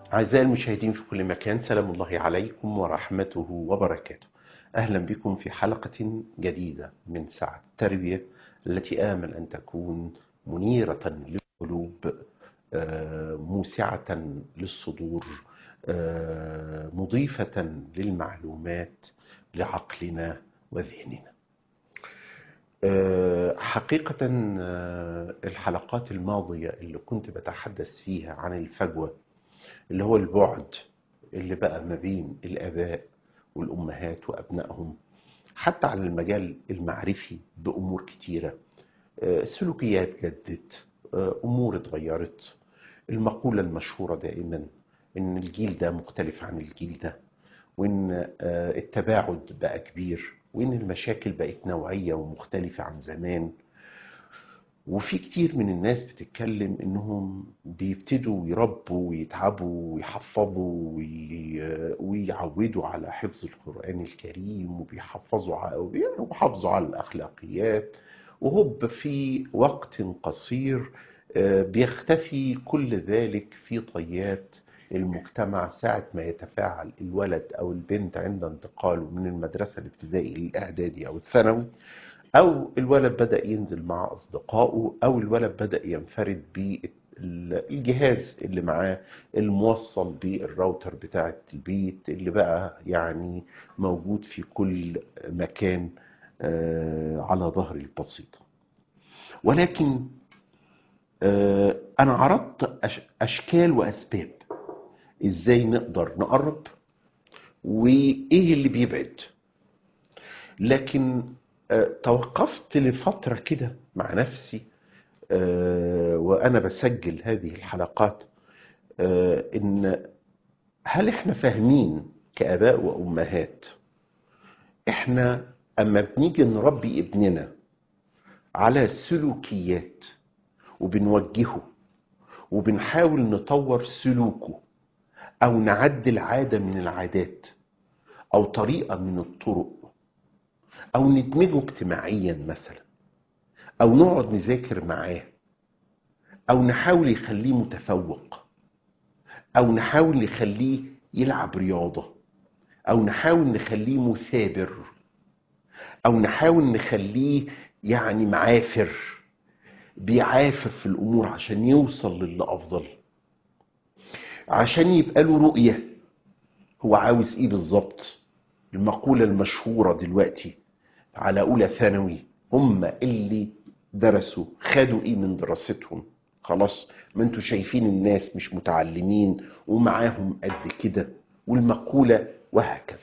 أعزائي المشاهدين في كل مكان سلام الله عليكم ورحمته وبركاته أهلا بكم في حلقة جديدة من ساعة التربية التي آمل أن تكون منيرة للقلوب آه، موسعة للصدور آه، مضيفة للمعلومات لعقلنا وذهننا آه، حقيقة آه، الحلقات الماضية اللي كنت بتحدث فيها عن الفجوة اللي هو البعد اللي بقى ما بين الآباء والأمهات وأبنائهم حتى على المجال المعرفي بأمور كتيرة آه، سلوكيات جدت آه، أمور اتغيرت المقولة المشهورة دائما إن الجيل ده مختلف عن الجيل ده وإن آه، التباعد بقى كبير وإن المشاكل بقت نوعية ومختلفة عن زمان وفي كتير من الناس بتتكلم انهم بيبتدوا يربوا ويتعبوا ويحفظوا وي- ويعودوا على حفظ القرآن الكريم وبيحفظوا ع- وبيحافظوا على الأخلاقيات وهوب في وقت قصير آه، بيختفي كل ذلك في طيات المجتمع ساعة ما يتفاعل الولد أو البنت عند انتقاله من المدرسة الابتدائي للإعدادي أو الثانوي أو الولد بدأ ينزل مع أصدقائه أو الولد بدأ ينفرد بالجهاز اللي معاه الموصل بالراوتر بتاع البيت اللي بقى يعني موجود في كل مكان آه، على ظهر البسيطة ولكن آه، أنا عرضت أش- أشكال وأسباب إزاي نقدر نقرب وإيه اللي بيبعد لكن آه، توقفت لفترة كده مع نفسي آه، وأنا بسجل هذه الحلقات آه، إن هل إحنا فاهمين كآباء وأمهات إحنا أما بنيجي نربي ابننا على سلوكيات وبنوجهه وبنحاول نطور سلوكه أو نعدل عادة من العادات أو طريقة من الطرق أو ندمجه اجتماعيا مثلا أو نقعد نذاكر معاه أو نحاول يخليه متفوق أو نحاول نخليه يلعب رياضة أو نحاول نخليه مثابر أو نحاول نخليه يعني معافر بيعافر في الأمور عشان يوصل للي أفضل عشان يبقى له رؤية هو عاوز إيه بالظبط المقولة المشهورة دلوقتي على أولى ثانوي هم اللي درسوا خدوا إيه من دراستهم خلاص ما انتوا شايفين الناس مش متعلمين ومعاهم قد كده والمقولة وهكذا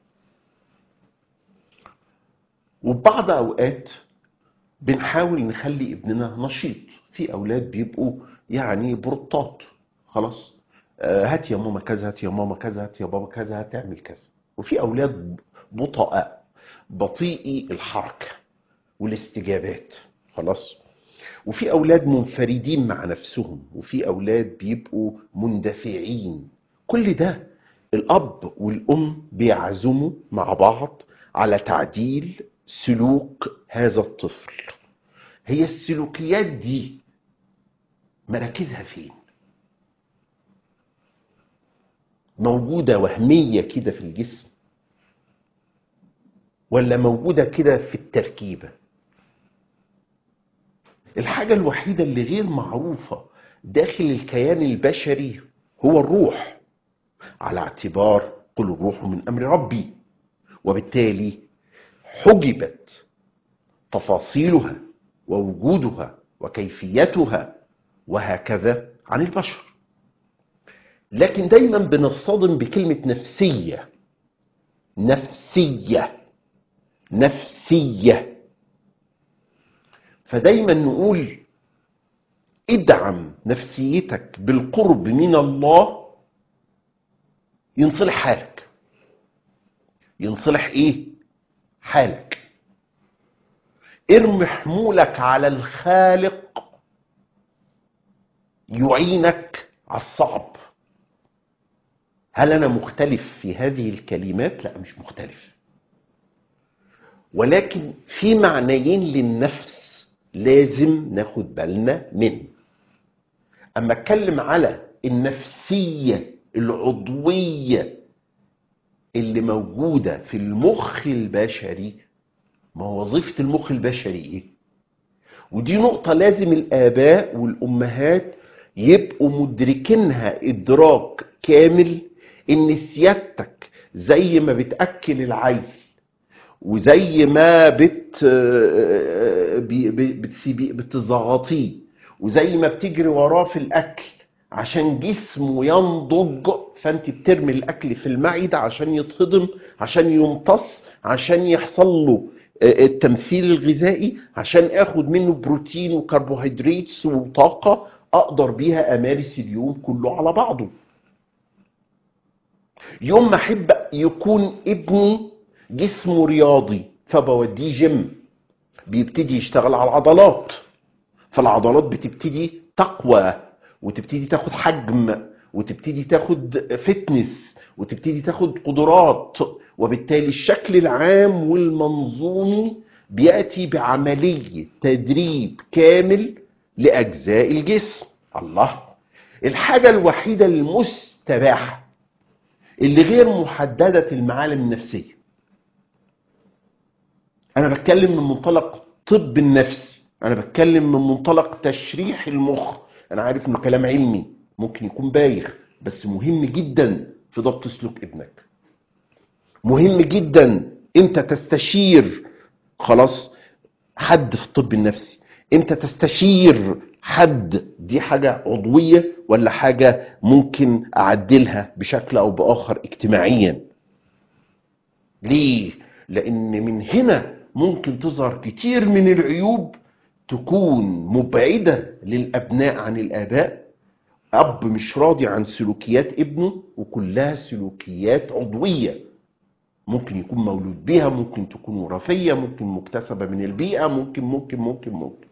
وبعض أوقات بنحاول نخلي ابننا نشيط في أولاد بيبقوا يعني بروتات خلاص آه، هات يا ماما كذا هات يا ماما كذا هات يا بابا كذا هتعمل كذا وفي أولاد بطئاء بطيئي الحركة والاستجابات خلاص وفي أولاد منفردين مع نفسهم وفي أولاد بيبقوا مندفعين كل ده الأب والأم بيعزموا مع بعض على تعديل سلوك هذا الطفل هي السلوكيات دي مراكزها فين موجودة وهمية كده في الجسم ولا موجودة كده في التركيبة الحاجة الوحيدة اللي غير معروفة داخل الكيان البشري هو الروح على اعتبار قل الروح من أمر ربي وبالتالي حجبت تفاصيلها ووجودها وكيفيتها وهكذا عن البشر لكن دايما بنصطدم بكلمة نفسية نفسية نفسية فدايما نقول ادعم نفسيتك بالقرب من الله ينصلح حالك ينصلح ايه حالك ارمي حمولك على الخالق يعينك على الصعب هل انا مختلف في هذه الكلمات لا مش مختلف ولكن في معنيين للنفس لازم ناخد بالنا منه اما اتكلم على النفسيه العضوية اللي موجودة في المخ البشري ما هو وظيفة المخ البشري ايه ودي نقطة لازم الآباء والأمهات يبقوا مدركينها إدراك كامل إن سيادتك زي ما بتأكل العيل وزي ما بت بي- بي- بتسيبي بتزغطيه وزي ما بتجري وراه في الأكل عشان جسمه ينضج فأنت بترمي الأكل في المعدة عشان يتهضم عشان يمتص عشان يحصل له التمثيل الغذائي عشان اخد منه بروتين وكربوهيدرات وطاقة اقدر بيها امارس اليوم كله على بعضه يوم ما احب يكون ابني جسمه رياضي فبوديه جيم بيبتدي يشتغل على العضلات فالعضلات بتبتدي تقوى وتبتدي تاخد حجم وتبتدي تاخد فتنس وتبتدي تاخد قدرات وبالتالي الشكل العام والمنظومي بياتي بعمليه تدريب كامل لاجزاء الجسم الله الحاجه الوحيده المستباحه اللي غير محدده المعالم النفسيه انا بتكلم من منطلق طب النفس انا بتكلم من منطلق تشريح المخ انا عارف انه كلام علمي ممكن يكون بايخ بس مهم جدا في ضبط سلوك ابنك مهم جدا امتى تستشير خلاص حد في الطب النفسي امتى تستشير حد دي حاجة عضوية ولا حاجة ممكن اعدلها بشكل او باخر اجتماعيا ليه لان من هنا ممكن تظهر كتير من العيوب تكون مبعدة للابناء عن الاباء اب مش راضي عن سلوكيات ابنه وكلها سلوكيات عضويه ممكن يكون مولود بيها ممكن تكون وراثيه ممكن مكتسبه من البيئه ممكن ممكن ممكن ممكن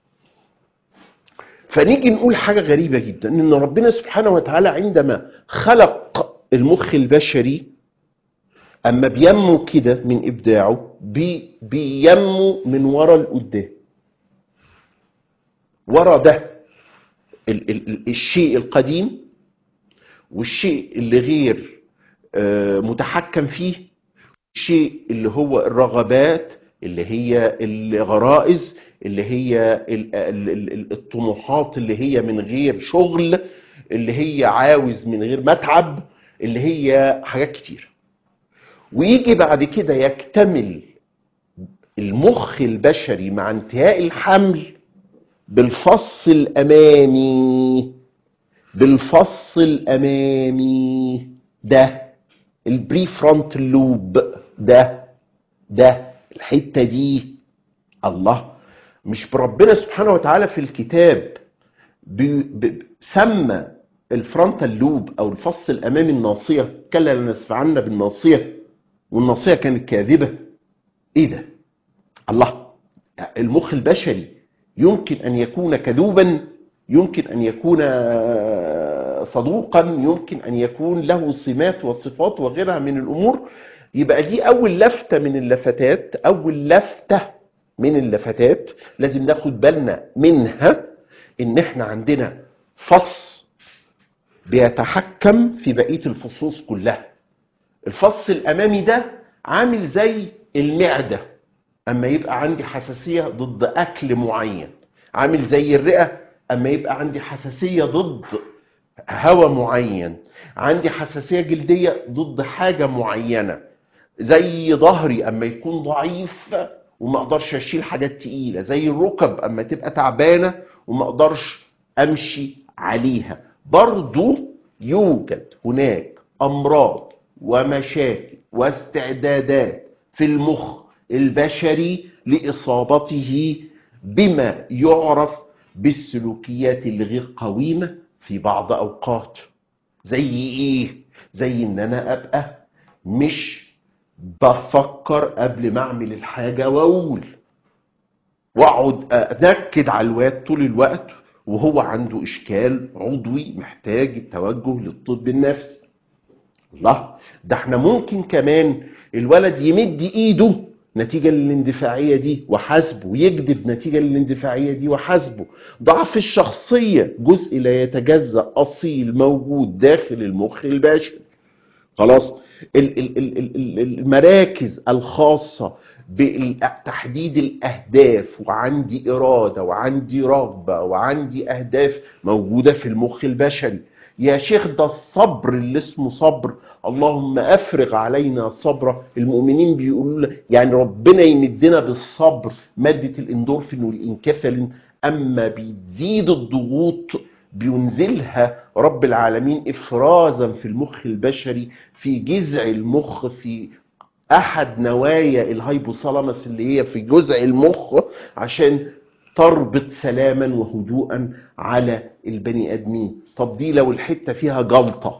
فنيجي نقول حاجه غريبه جدا ان ربنا سبحانه وتعالى عندما خلق المخ البشري اما بينمو كده من ابداعه بي بينمو من ورا لقدام ورا ده ال ال ال الشيء القديم والشيء اللي غير آه، متحكم فيه الشيء اللي هو الرغبات اللي هي الغرائز اللي هي ال- ال- ال- الطموحات اللي هي من غير شغل اللي هي عاوز من غير متعب اللي هي حاجات كتير ويجي بعد كده يكتمل المخ البشري مع انتهاء الحمل بالفص الامامي بالفص الامامي ده البري فرونت لوب ده ده الحته دي الله مش بربنا سبحانه وتعالى في الكتاب بي- ب- سمى الفرونتال لوب او الفص الامامي الناصيه كلا لنسفعن بالناصيه والناصيه كانت كاذبه ايه ده الله المخ البشري يمكن ان يكون كذوبا يمكن ان يكون صدوقا يمكن ان يكون له سمات وصفات وغيرها من الامور يبقى دي اول لفته من اللفتات اول لفته من اللفتات لازم ناخد بالنا منها ان احنا عندنا فص بيتحكم في بقيه الفصوص كلها الفص الامامي ده عامل زي المعده اما يبقى عندي حساسيه ضد اكل معين عامل زي الرئه اما يبقى عندي حساسيه ضد هواء معين عندي حساسيه جلديه ضد حاجه معينه زي ظهري اما يكون ضعيف وما اقدرش اشيل حاجات تقيله زي الركب اما تبقى تعبانه وما اقدرش امشي عليها برضو يوجد هناك امراض ومشاكل واستعدادات في المخ البشري لاصابته بما يعرف بالسلوكيات الغير قويمه في بعض اوقات زي ايه زي ان انا ابقى مش بفكر قبل ما اعمل الحاجه واقول واقعد انكد على الواد طول الوقت وهو عنده اشكال عضوي محتاج التوجه للطب النفسي الله ده احنا ممكن كمان الولد يمد ايده نتيجة للاندفاعية دي وحاسبه يكذب نتيجة للاندفاعية دي وحاسبه ضعف الشخصية جزء لا يتجزأ أصيل موجود داخل المخ البشري خلاص ال- ال- ال- ال- ال- المراكز الخاصة بتحديد الأهداف وعندي إرادة وعندي رغبة وعندي أهداف موجودة في المخ البشري يا شيخ ده الصبر اللي اسمه صبر اللهم افرغ علينا صبرا المؤمنين بيقولوا يعني ربنا يمدنا بالصبر مادة الاندورفين والانكفالين اما بتزيد الضغوط بينزلها رب العالمين افرازا في المخ البشري في جذع المخ في احد نوايا الهايبوثالاموس اللي هي في جذع المخ عشان تربط سلاما وهدوءا على البني ادمين طب دي لو الحته فيها جلطه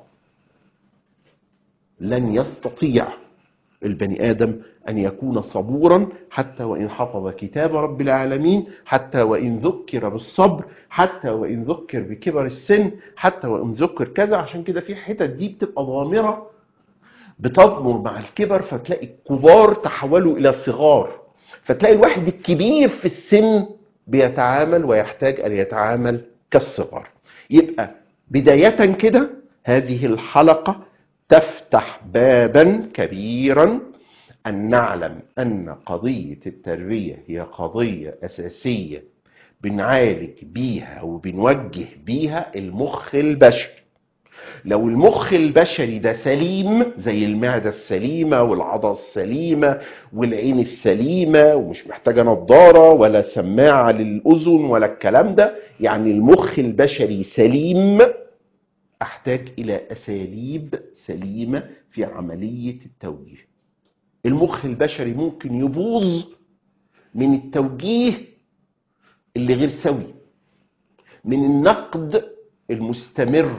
لن يستطيع البني ادم ان يكون صبورا حتى وان حفظ كتاب رب العالمين حتى وان ذكر بالصبر حتى وان ذكر بكبر السن حتى وان ذكر كذا عشان كده في حتت دي بتبقى ضامره بتضمر مع الكبر فتلاقي الكبار تحولوا الى صغار فتلاقي الواحد الكبير في السن بيتعامل ويحتاج ان يتعامل كالصغار يبقى بدايه كده هذه الحلقه تفتح بابا كبيرا ان نعلم ان قضيه التربيه هي قضيه اساسيه بنعالج بيها وبنوجه بيها المخ البشري لو المخ البشري ده سليم زي المعدة السليمة والعضلة السليمة والعين السليمة ومش محتاجة نظارة ولا سماعة للأذن ولا الكلام ده يعني المخ البشري سليم أحتاج إلى أساليب سليمة في عملية التوجيه المخ البشري ممكن يبوظ من التوجيه اللي غير سوي من النقد المستمر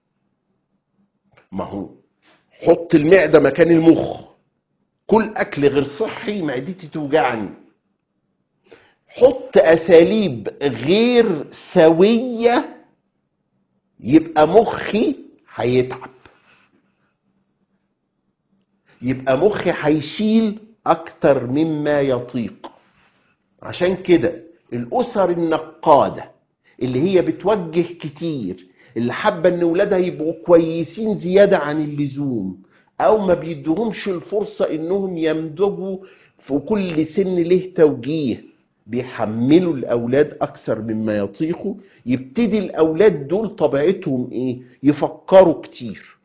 ما هو حط المعده مكان المخ كل اكل غير صحي معدتي توجعني حط اساليب غير سويه يبقى مخي هيتعب يبقى مخي هيشيل اكتر مما يطيق عشان كده الاسر النقاده اللي هي بتوجه كتير اللي حابه ان ولادها يبقوا كويسين زياده عن اللزوم او ما بيدوهمش الفرصه انهم يمدجوا في كل سن له توجيه بيحملوا الاولاد اكثر مما يطيقوا يبتدي الاولاد دول طبيعتهم ايه يفكروا كتير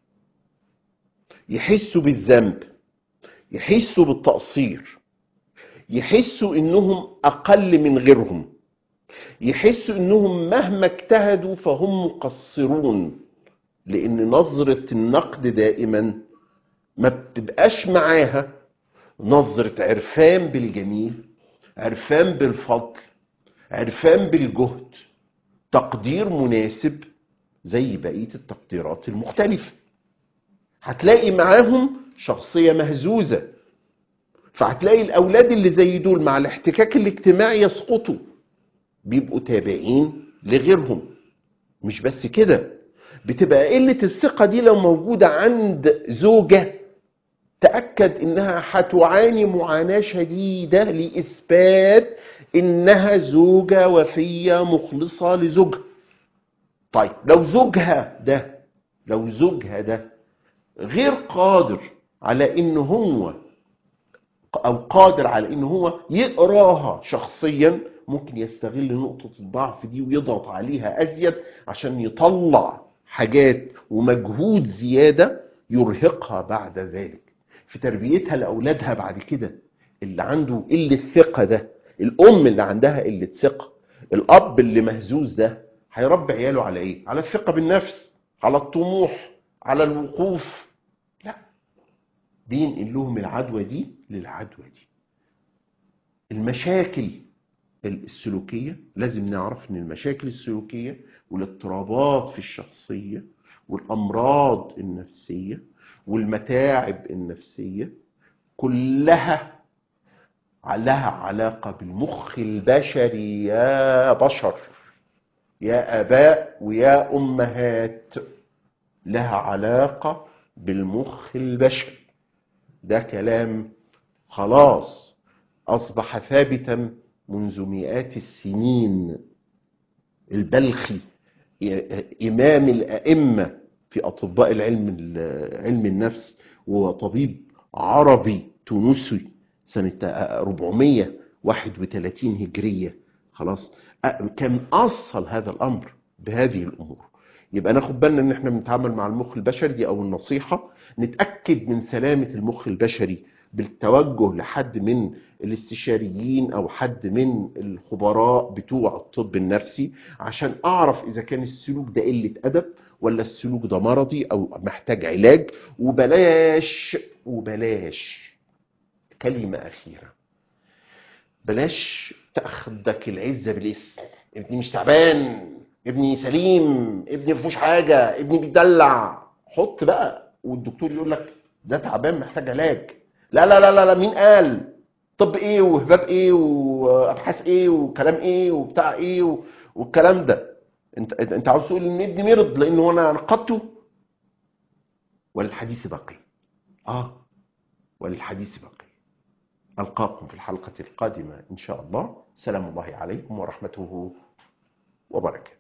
يحسوا بالذنب يحسوا بالتقصير يحسوا انهم اقل من غيرهم يحسوا انهم مهما اجتهدوا فهم مقصرون لان نظرة النقد دائما ما بتبقاش معاها نظرة عرفان بالجميل عرفان بالفضل عرفان بالجهد تقدير مناسب زي بقية التقديرات المختلفة هتلاقي معاهم شخصية مهزوزة فهتلاقي الأولاد اللي زي دول مع الاحتكاك الاجتماعي يسقطوا بيبقوا تابعين لغيرهم مش بس كده بتبقى قلة الثقة دي لو موجودة عند زوجة تأكد إنها هتعاني معاناة شديدة لإثبات إنها زوجة وفية مخلصة لزوجها طيب لو زوجها ده لو زوجها ده غير قادر على إن هو أو قادر على إن هو يقراها شخصيا ممكن يستغل نقطة الضعف دي ويضغط عليها أزيد عشان يطلع حاجات ومجهود زيادة يرهقها بعد ذلك في تربيتها لأولادها بعد كده اللي عنده قلة ثقة ده الأم اللي عندها قلة ثقة الأب اللي مهزوز ده هيربي عياله على إيه؟ على الثقة بالنفس على الطموح على الوقوف لا بينقل لهم العدوى دي للعدوى دي المشاكل السلوكية لازم نعرف ان المشاكل السلوكية والاضطرابات في الشخصية والامراض النفسية والمتاعب النفسية كلها لها علاقة بالمخ البشري يا بشر يا اباء ويا امهات لها علاقة بالمخ البشري ده كلام خلاص أصبح ثابتا منذ مئات السنين البلخي إمام الأئمة في أطباء العلم علم النفس وطبيب عربي تونسي سنة 431 هجرية خلاص كان أصل هذا الأمر بهذه الأمور يبقى ناخد بالنا ان احنا بنتعامل مع المخ البشري دي او النصيحة نتأكد من سلامة المخ البشري بالتوجه لحد من الاستشاريين او حد من الخبراء بتوع الطب النفسي عشان اعرف اذا كان السلوك ده قلة ادب ولا السلوك ده مرضي او محتاج علاج وبلاش وبلاش كلمة اخيرة بلاش تاخدك العزة بالاسم ابني مش تعبان ابني سليم ابني مفيهوش حاجة ابني بيدلع حط بقى والدكتور يقول لك ده تعبان محتاج علاج لا لا لا لا, لا مين قال طب ايه وهباب ايه وابحاث ايه وكلام ايه وبتاع ايه والكلام ده انت انت عاوز تقول ان ابني مرض لانه انا نقدته وللحديث بقي اه وللحديث بقي القاكم في الحلقه القادمه ان شاء الله سلام الله عليكم ورحمته وبركاته